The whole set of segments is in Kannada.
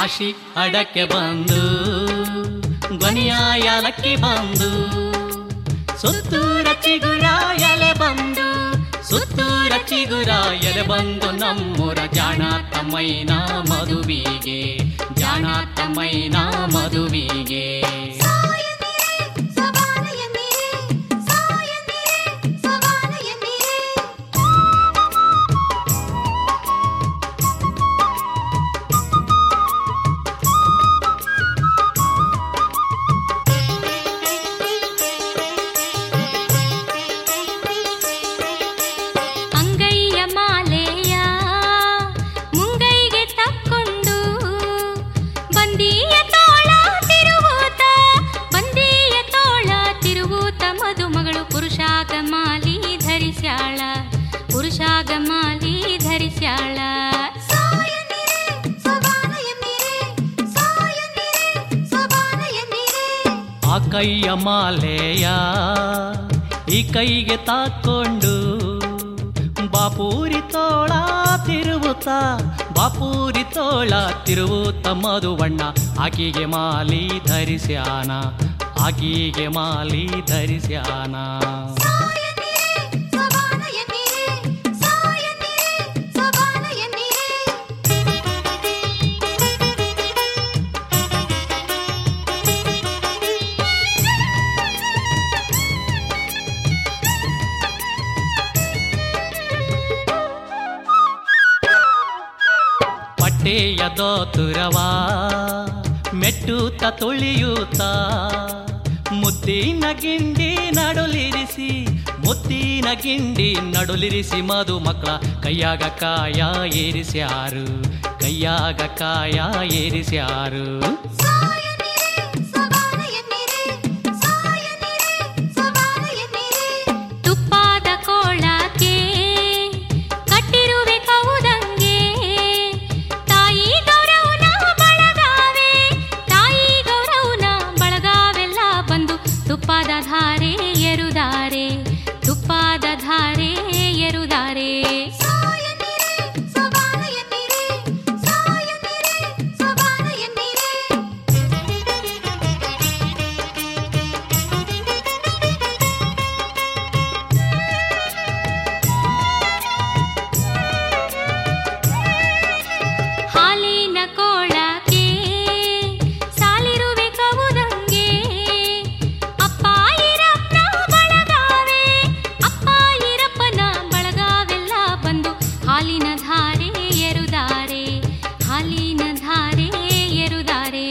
ಕಾಶಿ ಅಡಕ್ಕೆ ಬಂದು ಗೊನೆಯ ಯಾಲಕ್ಕಿ ಬಂದು ಸುತ್ತೂರ ಚಿಗುರ ಎಲೆ ಬಂದು ಸುತ್ತೂರ ಚಿಗುರ ಎಲೆ ಬಂದು ನಮ್ಮೂರ ಜಾಣ ತಮ್ಮಯ್ಯನ ಮದುವಿಗೆ ಜಾಣ ತಮ್ಮಯ್ಯನ ಮದುವಿಗೆ ಅಂಗೈಯ ಮಾಲೆಯ ಮುಂಗೈಗೆ ತಕ್ಕೊಂಡು ಬಂದೀಯ ತೋಳ ತಿರುವೂತ ಬಂದೀಯ ತೋಳ ತಿರುವೂತ ಮದುಮಗಳು ಪುರುಷಾಗ ಮಾಲಿ ಧರಿಸ್ಯಾಳ ಪುರುಷಾಗ ಮಾಲಿ ಧರಿಸ್ಯಾಳ ಆ ಕೈಯ ಮಾಲೆಯ ಈ ಕೈಗೆ ತಾಕೊಂಡು ಬಾಪೂರಿ ತೋಳ ತಿರುವುತ್ತ ಬಾಪೂರಿ ತೋಳ ತಿರುವುತ್ತ ಮಧುವಣ್ಣ ಆಕಿಗೆ ಮಾಲಿ ಧರಿಸ್ಯಾನ ಆಕಿಗೆ ಮಾಲಿ ಧರಿಸ್ಯಾನ ಪಟ್ಟೆಯ ದೋತುರವ ಮೆಟ್ಟುತ್ತ ತುಳಿಯೂತ ಮುದ್ದಿನ ಗಿಂಡಿ ನಡುಲಿರಿಸಿ ಮುದ್ದಿನ ಗಿಂಡಿ ನಡುಲಿರಿಸಿ ಮಧು ಮಕ್ಕಳ ಕೈಯಾಗ ಕಾಯ ಏರಿಸ್ಯಾರು ಕೈಯಾಗ ಕಾಯ ಏರಿಸ್ಯಾರು ತುಪ್ಪಾದ ಕೋಳಕ್ಕೆ ಕಟ್ಟಿರುವೆ ಕವುದಂಗೆ ತಾಯಿ ಗೌರವನ ಬಳಗಾವೆ ತಾಯಿ ಗೌರವನ ಬಳಗಾವೆಲ್ಲ ಬಂದು ತುಪ್ಪಾದ ಧಾರೆ ಎರುದಾರೆ ತುಪ್ಪಾದ ಧಾರೆ ಎರುದಾರೆ ಹಾಲಿನ ಕೋಳಕ್ಕೆ ಸಾಲಿರುವೆ ಕವುದಂಗೆ ಅಪ್ಪ ಈರಪ್ಪನ ಬಳಗಾವೆ ಅಪ್ಪ ಈರಪ್ಪನ ಬಳಗಾವೆಲ್ಲ ಬಂದು ಹಾಲಿನ ಧಾರೆ ಎರುದಾರೆ ಹಾಲಿನ ಧಾರೆ ಎರುದಾರೆ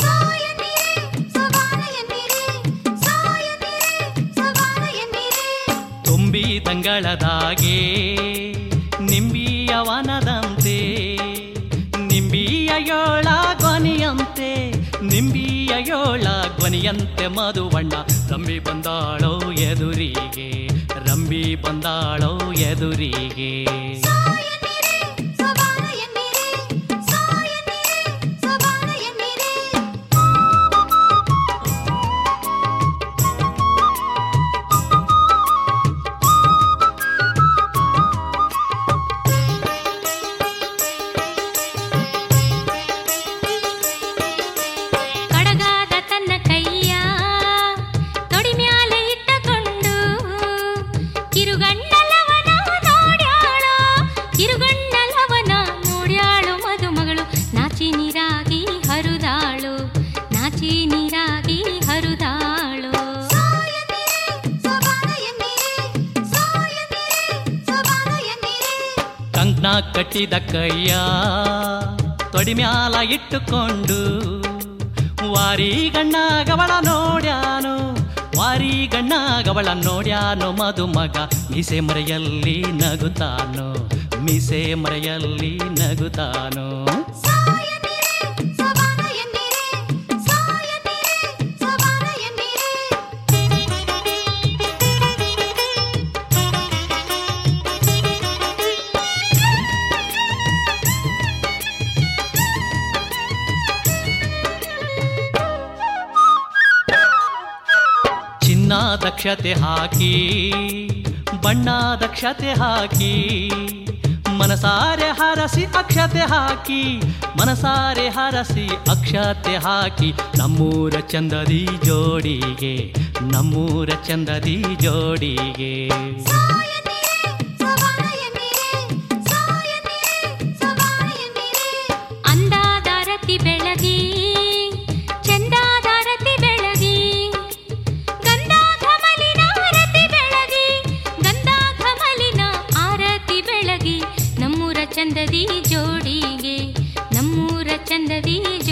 ತುಂಬಿ ತಂಗಳದಾಗೆ ನಿಂಬಿಯ ವನದಂತೆ ನಿಂಬಿಯ ಯೋಳ ಗೊನೆಯಂತೆ ನಿಂಬಿಯ ಯೋಳ ಗೊನೆಯಂತೆ ಮಧುವಣ್ಣ ರಂಬಿ ಬಂದಾಳೋ ಎದುರಿಗೆ ರಂಬಿ ಬಂದಾಳೋ ಎದುರಿಗೆ ಕಡಗಾದ ತನ್ನ ಕೈಯ ತೊಡಿ ಮ್ಯಾಲೆ ಇಟ್ಟಕೊಂಡು ಕಿರುಗಣ್ಣಲವನ ನೋಡ್ಯಾಳೋ ಕಿರುಗಣ್ಣಲವನ ನೋಡ್ಯಾಳು ಮದುಮಗಳು ನಾಚಿ ನೀರಾಗಿ ಹರುದಾಳು ನಾಚಿ ನೀರಾಗಿ ಹರುದಾಳು ಕಂಕ್ನ ಕಟ್ಟಿದ ಕೈಯ ತೊಡಿ ಮ್ಯಾಲ ಇಟ್ಟುಕೊಂಡು ವಾರಿ ಗಣ್ಣಾಗವಳ ನೋಡ್ಯಾನು ವಾರಿ ಗಣ್ಣಾಗವಳ ನೋಡ್ಯಾನು ಮದುಮಗ ಮೀಸೆ ಮರೆಯಲ್ಲಿ ನಗುತ್ತಾನು ಮೀಸೆ ಮರೆಯಲ್ಲಿ ನಗುತ್ತಾನು ಚಿನ್ನ ದಕ್ಷತೆ ಹಾಕಿ ಬಣ್ಣ ದಕ್ಷತೆ ಹಾಕಿ ಮನಸಾರೆ ಹರಸಿ ಅಕ್ಷತೆ ಹಾಕಿ ಮನಸಾರೆ ಹರಸಿ ಅಕ್ಷತೆ ಹಾಕಿ ನಮ್ಮೂರ ಚಂದದಿ ಜೋಡಿಗೆ ನಮ್ಮೂರ ಚಂದದಿ ಜೋಡಿಗೆ ಅಂದಾದಾರತಿ ಬೆಳಗಿ ಚಂದಾದಾರತಿ ಬೆಳಗಿ ಗಂಧಾಘಮಲಿನ ಆರತಿ ಬೆಳಗಿ ಗಂಧಾಘಮಲಿನ ಆರತಿ ಬೆಳಗಿ ನಮ್ಮೂರ ಚಂದದಿ ಜೋಡಿಗೆ ನಮ್ಮೂರ ಚಂದದಿ